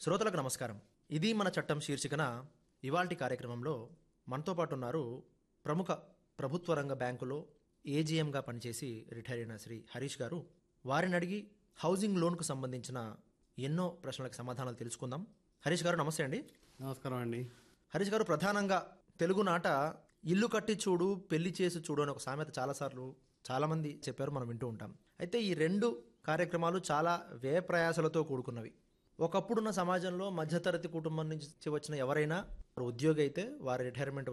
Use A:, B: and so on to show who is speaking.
A: శ్రోతలకు నమస్కారం ఇది మన చట్టం శీర్షికన ఇవాల్టి కార్యక్రమంలో మనతో పాటు ఉన్నారు ప్రముఖ ప్రభుత్వ రంగ బ్యాంకులో ఏజీఎంగా పనిచేసి రిటైర్ అయిన శ్రీ హరీష్ గారు వారిని అడిగి హౌసింగ్ లోన్కు సంబంధించిన ఎన్నో ప్రశ్నలకు సమాధానాలు తెలుసుకుందాం హరీష్ గారు నమస్తే అండి
B: నమస్కారం అండి
A: హరీష్ గారు ప్రధానంగా తెలుగు నాట ఇల్లు కట్టి చూడు పెళ్లి చేసి చూడు అని ఒక సామెత చాలాసార్లు చాలామంది చెప్పారు మనం వింటూ ఉంటాం అయితే ఈ రెండు కార్యక్రమాలు చాలా వ్యయ ప్రయాసలతో కూడుకున్నవి ఒకప్పుడున్న సమాజంలో మధ్యతరగతి కుటుంబం నుంచి వచ్చిన ఎవరైనా వారు ఉద్యోగి అయితే వారి రిటైర్మెంట్